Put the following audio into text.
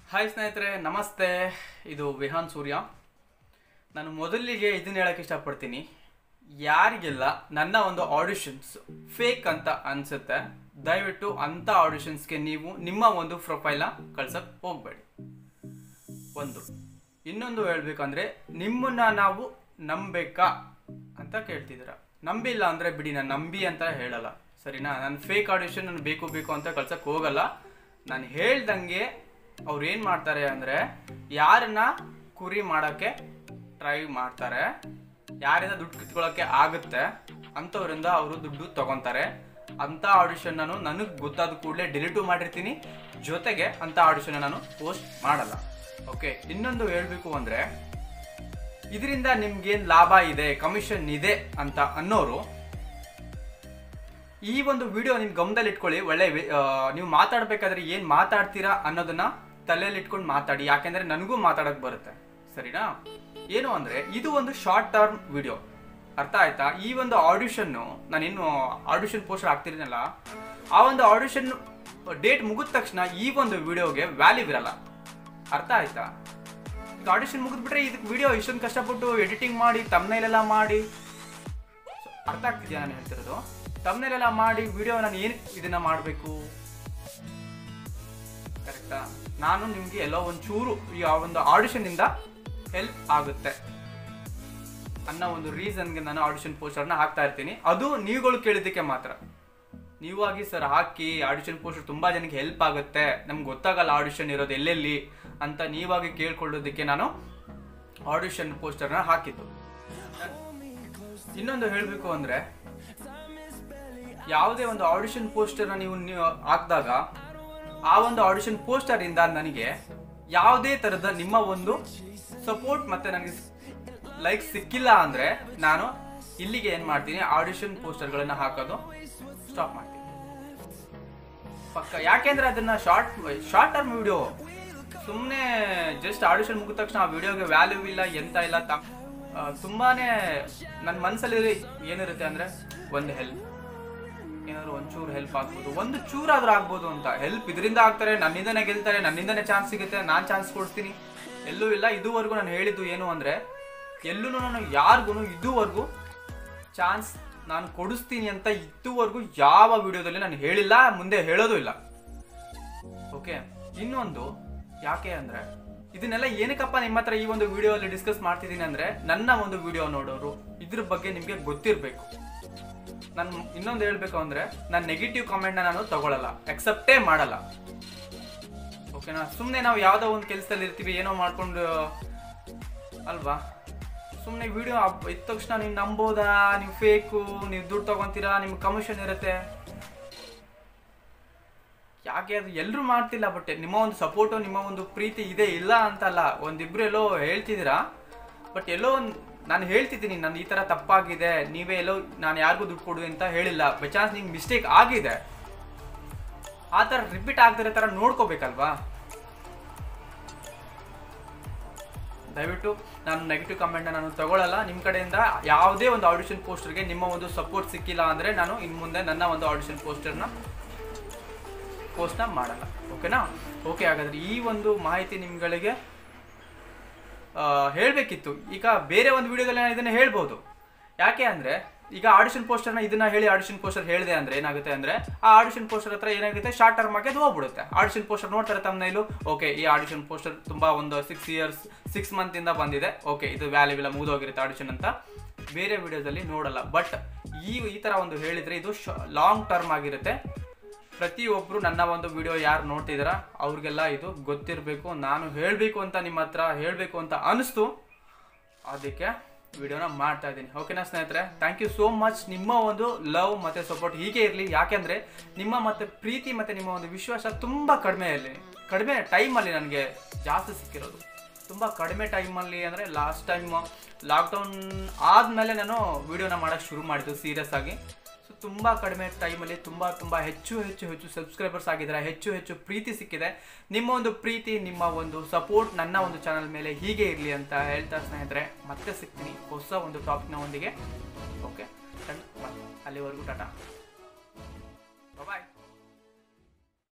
hi ಸ್ನೇಹಿತರೆ ನಮಸ್ತೆ ಇದು ವಿಹಾನ್ ಸೂರ್ಯ ನಾನು ಮೊದಲಿಗೆ ಇದನ್ನ ಹೇಳಕ್ಕೆ ಇಷ್ಟಪಡ್ತೀನಿ ಯಾರಿಗೆಲ್ಲ ನನ್ನ ಒಂದು ಆಡಿಷನ್ಸ್ ಫೇಕ್ ಅಂತ ಅನ್ಸುತ್ತೆ ದಯವಿಟ್ಟು ಅಂಥ ಆಡಿಷನ್ಸ್ಗೆ ನೀವು ನಿಮ್ಮ ಒಂದು ಪ್ರೊಫೈಲ್ನ ಕಳ್ಸಕ್ಕೆ ಹೋಗಬೇಡಿ ಒಂದು ಇನ್ನೊಂದು ಹೇಳ್ಬೇಕಂದ್ರೆ ನಿಮ್ಮನ್ನ ನಾವು ನಂಬೇಕಾ ಅಂತ ಕೇಳ್ತಿದ್ದೀರ ನಂಬಿಲ್ಲ ಅಂದ್ರೆ ಬಿಡಿ ನಾನು ನಂಬಿ ಅಂತ ಹೇಳಲ್ಲ ಸರಿನಾ ನಾನು ಫೇಕ್ ಆಡಿಷನ್ ನಾನು ಬೇಕು ಬೇಕು ಅಂತ ಕಳ್ಸಕ್ ಹೋಗಲ್ಲ ನಾನು ಹೇಳ್ದಂಗೆ ಅವ್ರು ಏನು ಮಾಡ್ತಾರೆ ಅಂದರೆ ಯಾರನ್ನ ಕುರಿ ಮಾಡೋಕ್ಕೆ ಟ್ರೈ ಮಾಡ್ತಾರೆ ಯಾರಿಂದ ದುಡ್ಡು ಕಿತ್ಕೊಳ್ಳೋಕ್ಕೆ ಆಗುತ್ತೆ ಅಂಥವ್ರಿಂದ ಅವರು ದುಡ್ಡು ತಗೊತಾರೆ ಅಂಥ ಆಡಿಷನ್ ನಾನು ನನಗೆ ಗೊತ್ತಾದ ಕೂಡಲೇ ಡಿಲೀಟು ಮಾಡಿರ್ತೀನಿ ಜೊತೆಗೆ ಅಂಥ ಆಡಿಷನ್ ನಾನು ಪೋಸ್ಟ್ ಮಾಡಲ್ಲ ಓಕೆ ಇನ್ನೊಂದು ಹೇಳಬೇಕು ಅಂದರೆ ಇದರಿಂದ ನಿಮ್ಗೇನು ಲಾಭ ಇದೆ ಕಮಿಷನ್ ಇದೆ ಅಂತ ಅನ್ನೋರು ಈ ಒಂದು ವಿಡಿಯೋ ನಿಮ್ ಗಮನದಲ್ಲಿ ಇಟ್ಕೊಳ್ಳಿ ಒಳ್ಳೆ ವಿ- ಆ, ನೀವು ಮಾತಾಡ್ಬೇಕಾದ್ರೆ ಏನ್ ಮಾತಾಡ್ತೀರಾ ಅನ್ನೋದನ್ನ ತಲೆಯಲ್ಲಿ ಇಟ್ಕೊಂಡು ಮಾತಾಡಿ ಯಾಕೆಂದ್ರೆ ನನಗೂ ಮಾತಾಡಕ್ ಬರುತ್ತೆ ಸರಿನಾ ಏನು ಅಂದ್ರೆ ಇದು ಒಂದು ಶಾರ್ಟ್ ಟರ್ಮ್ ವಿಡಿಯೋ ಅರ್ಥ ಆಯ್ತಾ ಈ ಒಂದು ಆಡಿಷನ್ ನಾನೇನು ಆಡಿಷನ್ ಪೋಸ್ಟರ್ ಆಗ್ತಿದ್ದೀನಲ್ಲ ಆ ಒಂದು ಆಡಿಷನ್ ಡೇಟ್ ಮುಗಿದ ತಕ್ಷಣ ಈ ಒಂದು ವಿಡಿಯೋಗೆ ವ್ಯಾಲ್ಯೂ ಇರಲ್ಲ ಅರ್ಥ ಆಯ್ತಾ ಈಗ ಆಡಿಷನ್ ಮುಗಿದ್ಬಿಟ್ರೆ ಇದಕ್ಕೆ ವಿಡಿಯೋ ಇಷ್ಟೊಂದು ಕಷ್ಟಪಟ್ಟು ಎಡಿಟಿಂಗ್ ಮಾಡಿ ತಮ್ಮನೇಲೆಲ್ಲ ಮಾಡಿ ಅರ್ಥ ಆಗ್ತಿದ್ಯಾ ನಾನು ಹೇಳ್ತಿರೋದು ತಮ್ಮನೇಲೆಲ್ಲ ಮಾಡಿ ವಿಡಿಯೋ ನಾನು ಏನು ಇದನ್ನ ಮಾಡಬೇಕು ಕರೆಕ್ಟಾ ನಾನು ನಿಮಗೆ ಎಲ್ಲೋ ಒಂಚೂರು ಈ ಆ ಒಂದು ಆಡಿಷನ್ ಇಂದ ಹೆಲ್ಪ್ ಆಗುತ್ತೆ ಅನ್ನೋ ಒಂದು ರೀಸನ್ಗೆ ನಾನು ಆಡಿಷನ್ ಪೋಸ್ಟರ್ನ ಹಾಕ್ತಾ ಇರ್ತೀನಿ ಅದು ನೀವುಗಳು ಕೇಳಿದ್ದಕ್ಕೆ ಮಾತ್ರ ನೀವಾಗಿ ಸರ್ ಹಾಕಿ ಆಡಿಷನ್ ಪೋಸ್ಟರ್ ತುಂಬಾ ಜನಕ್ಕೆ ಹೆಲ್ಪ್ ಆಗುತ್ತೆ ನಮ್ಗೆ ಗೊತ್ತಾಗಲ್ಲ ಆಡಿಷನ್ ಇರೋದು ಎಲ್ಲೆಲ್ಲಿ ಅಂತ ನೀವಾಗಿ ಕೇಳ್ಕೊಳ್ಳೋದಕ್ಕೆ ನಾನು ಆಡಿಷನ್ ಪೋಸ್ಟರ್ನ ಹಾಕಿದ್ದು ಇನ್ನೊಂದು ಹೇಳಬೇಕು ಅಂದ್ರೆ ಯಾವುದೇ ಒಂದು ಆಡಿಷನ್ ಪೋಸ್ಟರ್ನ ನೀವು ನೀವು ಹಾಕಿದಾಗ ಆ ಒಂದು ಆಡಿಷನ್ ಪೋಸ್ಟರ್ ಇಂದ ನನಗೆ ಯಾವುದೇ ತರದ ನಿಮ್ಮ ಒಂದು ಸಪೋರ್ಟ್ ಮತ್ತೆ ನನಗೆ ಲೈಕ್ ಸಿಕ್ಕಿಲ್ಲ ಅಂದ್ರೆ ನಾನು ಇಲ್ಲಿಗೆ ಏನ್ ಮಾಡ್ತೀನಿ ಆಡಿಷನ್ ಪೋಸ್ಟರ್ಗಳನ್ನ ಹಾಕೋದು ಸ್ಟಾಪ್ ಮಾಡ್ತೀನಿ ಪಕ್ಕ ಯಾಕೆಂದ್ರೆ ಅದನ್ನ ಶಾರ್ಟ್ ಶಾರ್ಟ್ ಟರ್ಮ್ ವಿಡಿಯೋ ಸುಮ್ಮನೆ ಜಸ್ಟ್ ಆಡಿಷನ್ ಮುಗಿದ ತಕ್ಷಣ ಆ ವಿಡಿಯೋಗೆ ವ್ಯಾಲ್ಯೂ ಇಲ್ಲ ಎಂತ ಇಲ್ಲ ತ- ಆ, ತುಂಬಾನೇ ನನ್ನ ಮನಸ್ಸಲ್ಲಿ ಏನಿರುತ್ತೆ ಅಂದ್ರೆ ಒಂದು ಹೆಲ್ಪ್ ಏನಾದ್ರು ಒಂಚೂರು ಹೆಲ್ಪ್ ಆಗ್ಬೋದು ಒಂದು ಚೂರಾದ್ರೂ ಆಗ್ಬೋದು ಅಂತ ಹೆಲ್ಪ್ ಇದರಿಂದ ಆಗ್ತಾರೆ ನನ್ನಿಂದನೇ ಗೆಲ್ತಾರೆ ನನ್ನಿಂದನೇ ಚಾನ್ಸ್ ಸಿಗುತ್ತೆ ನಾನು ಚಾನ್ಸ್ ಕೊಡ್ತೀನಿ ಎಲ್ಲೂ ಇಲ್ಲ ಇದುವರೆಗೂ ನಾನು ಹೇಳಿದ್ದು ಏನು ಅಂದ್ರೆ ಎಲ್ಲೂ ನಾನು ಯಾರಿಗೂ ಇದುವರೆಗೂ ಚಾನ್ಸ್ ನಾನು ಕೊಡಿಸ್ತೀನಿ ಅಂತ ಇದುವರೆಗೂ ಯಾವ ವಿಡಿಯೋದಲ್ಲಿ ನಾನು ಹೇಳಿಲ್ಲ ಮುಂದೆ ಹೇಳೋದು ಇಲ್ಲ ಓಕೆ ಇನ್ನೊಂದು ಯಾಕೆ ಅಂದ್ರೆ ಇದನ್ನೆಲ್ಲ ಏನಕ್ಕಪ್ಪ ನಿಮ್ಮ ಹತ್ರ ಈ ಒಂದು ವಿಡಿಯೋ ಅಲ್ಲಿ ಡಿಸ್ಕಸ್ ಮಾಡ್ತಿದ್ದೀನಿ ಅಂದ್ರೆ ನನ್ನ ಒಂದು ವಿಡಿಯೋ ನೋಡೋರು ಇದ್ರ ಬಗ್ಗೆ ನಿಮ್ಗೆ ಗೊತ್ತಿರಬೇಕು ನಾನು ಇನ್ನೊಂದು ಹೇಳ್ಬೇಕು ಅಂದ್ರೆ ನಾನು ನೆಗೆಟಿವ್ ಕಾಮೆಂಟ್ನ ನಾನು ತಗೊಳಲ್ಲ ಅಕ್ಸೆಪ್ಟೇ ಮಾಡಲ್ಲ ಓಕೆನಾ ಸುಮ್ಮನೆ ನಾವು ಯಾವುದೋ ಒಂದು ಕೆಲಸದಲ್ಲಿ ಇರ್ತೀವಿ ಏನೋ ಮಾಡ್ಕೊಂಡು ಅಲ್ವಾ ಸುಮ್ಮನೆ ವಿಡಿಯೋ ಇದ್ದ ತಕ್ಷಣ ನೀವು ನಂಬೋದಾ ನೀವು ಫೇಕು ನೀವು ದುಡ್ಡು ತಗೊಂತೀರಾ ನಿಮ್ಗೆ ಕಮಿಷನ್ ಇರುತ್ತೆ ಯಾಕೆ ಅದು ಎಲ್ಲರೂ ಮಾಡ್ತಿಲ್ಲ ಬಟ್ ನಿಮ್ಮ ಒಂದು ಸಪೋರ್ಟು ನಿಮ್ಮ ಒಂದು ಪ್ರೀತಿ ಇದೆ ಇಲ್ಲ ಅಂತಲ್ಲ ಒಂದಿಬ್ರು ಎಲ್ಲೋ ಹೇಳ್ತಿದ್ದೀರಾ ಬಟ್ ಎಲ್ಲೋ ಒಂದು ನಾನು ಹೇಳ್ತಿದ್ದೀನಿ ನಾನು ಈ ಥರ ತಪ್ಪಾಗಿದೆ ನೀವೇ ಎಲ್ಲೋ ನಾನು ಯಾರಿಗೂ ದುಡ್ಡು ಕೊಡು ಅಂತ ಹೇಳಿಲ್ಲ ಬೈ ಚಾನ್ಸ್ ನಿಮ್ಗೆ ಮಿಸ್ಟೇಕ್ ಆಗಿದೆ ಆ ಥರ ರಿಪೀಟ್ ಆಗ್ದಿರೋ ಥರ ನೋಡ್ಕೋಬೇಕಲ್ವಾ ದಯವಿಟ್ಟು ನಾನು ನೆಗೆಟಿವ್ ಕಮೆಂಟ್ನ ನಾನು ತಗೊಳ್ಳಲ್ಲ ನಿಮ್ಮ ಕಡೆಯಿಂದ ಯಾವುದೇ ಒಂದು ಆಡಿಷನ್ ಪೋಸ್ಟರ್ಗೆ ನಿಮ್ಮ ಒಂದು ಸಪೋರ್ಟ್ ಸಿಕ್ಕಿಲ್ಲ ಅಂದರೆ ನಾನು ಇನ್ನು ಮುಂದೆ ನನ್ನ ಒಂದು ಆಡಿಷನ್ ಪೋಸ್ಟರ್ನ ಪೋಸ್ಟ್ನ ಮಾಡಲ್ಲ ಓಕೆನಾ ಓಕೆ ಹಾಗಾದ್ರೆ ಈ ಒಂದು ಮಾಹಿತಿ ನಿಮ್ಗಳಿಗೆ ಹೇಳಬೇಕಿತ್ತು ಈಗ ಬೇರೆ ಒಂದು ವಿಡಿಯೋದಲ್ಲಿ ನಾನು ಇದನ್ನ ಹೇಳ್ಬೋದು ಯಾಕೆ ಅಂದರೆ ಈಗ ಆಡಿಷನ್ ಪೋಸ್ಟರ್ನ ಇದನ್ನ ಹೇಳಿ ಆಡಿಷನ್ ಪೋಸ್ಟರ್ ಹೇಳಿದೆ ಅಂದ್ರೆ ಏನಾಗುತ್ತೆ ಅಂದ್ರೆ ಆ ಆಡಿಷನ್ ಪೋಸ್ಟರ್ ಹತ್ರ ಏನಾಗುತ್ತೆ ಶಾರ್ಟ್ ಟರ್ಮ್ ಆಗಿ ಅದು ಹೋಗ್ಬಿಡುತ್ತೆ ಆಡಿಷನ್ ಪೋಸ್ಟರ್ ನೋಡ್ತಾರೆ ತಮ್ಮನೇಲು ಓಕೆ ಈ ಆಡಿಷನ್ ಪೋಸ್ಟರ್ ತುಂಬಾ ಒಂದು ಸಿಕ್ಸ್ ಇಯರ್ಸ್ ಸಿಕ್ಸ್ ಮಂತ್ ಇಂದ ಬಂದಿದೆ ಓಕೆ ಇದು ವ್ಯಾಲ್ಯೂ ಇಲ್ಲ ಮುಗಿದೋಗಿರುತ್ತೆ ಆಡಿಷನ್ ಅಂತ ಬೇರೆ ವಿಡಿಯೋದಲ್ಲಿ ನೋಡಲ್ಲ ಬಟ್ ಈ ಈ ತರ ಒಂದು ಹೇಳಿದ್ರೆ ಇದು ಲಾಂಗ್ ಟರ್ಮ್ ಆಗಿರುತ್ತೆ ಪ್ರತಿಯೊಬ್ಬರು ನನ್ನ ಒಂದು ವಿಡಿಯೋ ಯಾರು ನೋಡ್ತಿದ್ದೀರಾ ಅವ್ರಿಗೆಲ್ಲ ಇದು ಗೊತ್ತಿರಬೇಕು ನಾನು ಹೇಳಬೇಕು ಅಂತ ನಿಮ್ಮ ಹತ್ರ ಹೇಳಬೇಕು ಅಂತ ಅನಿಸ್ತು ಅದಕ್ಕೆ ವಿಡಿಯೋನ ಮಾಡ್ತಾ ಇದ್ದೀನಿ ಓಕೆನಾ ಸ್ನೇಹಿತರೆ ಥ್ಯಾಂಕ್ ಯು ಸೋ ಮಚ್ ನಿಮ್ಮ ಒಂದು ಲವ್ ಮತ್ತು ಸಪೋರ್ಟ್ ಹೀಗೆ ಇರಲಿ ಯಾಕೆಂದರೆ ನಿಮ್ಮ ಮತ್ತು ಪ್ರೀತಿ ಮತ್ತು ನಿಮ್ಮ ಒಂದು ವಿಶ್ವಾಸ ತುಂಬ ಕಡಿಮೆ ಇರಲಿ ಕಡಿಮೆ ಟೈಮಲ್ಲಿ ನನಗೆ ಜಾಸ್ತಿ ಸಿಕ್ಕಿರೋದು ತುಂಬ ಕಡಿಮೆ ಟೈಮಲ್ಲಿ ಅಂದರೆ ಲಾಸ್ಟ್ ಟೈಮ್ ಲಾಕ್ಡೌನ್ ಆದಮೇಲೆ ನಾನು ವಿಡಿಯೋನ ಮಾಡೋಕ್ಕೆ ಶುರು ಮಾಡಿದ್ದು ಸೀರಿಯಸ್ ಆಗಿ ಸೊ ತುಂಬ ಕಡಿಮೆ ಟೈಮಲ್ಲಿ ತುಂಬ ತುಂಬ ಹೆಚ್ಚು ಹೆಚ್ಚು ಹೆಚ್ಚು ಸಬ್ಸ್ಕ್ರೈಬರ್ಸ್ ಆಗಿದ್ದಾರೆ ಹೆಚ್ಚು ಹೆಚ್ಚು ಪ್ರೀತಿ ಸಿಕ್ಕಿದೆ ನಿಮ್ಮ ಒಂದು ಪ್ರೀತಿ ನಿಮ್ಮ ಒಂದು ಸಪೋರ್ಟ್ ನನ್ನ ಒಂದು ಚಾನಲ್ ಮೇಲೆ ಹೀಗೆ ಇರಲಿ ಅಂತ ಹೇಳ್ತಾ ಸ್ನೇಹಿತರೆ ಮತ್ತೆ ಸಿಗ್ತೀನಿ ಹೊಸ ಒಂದು ಟಾಪಿಕ್ನ ಒಂದಿಗೆ ಓಕೆ ಅಲ್ಲಿವರೆಗೂ ಟಾಟಾ ಬಾಯ್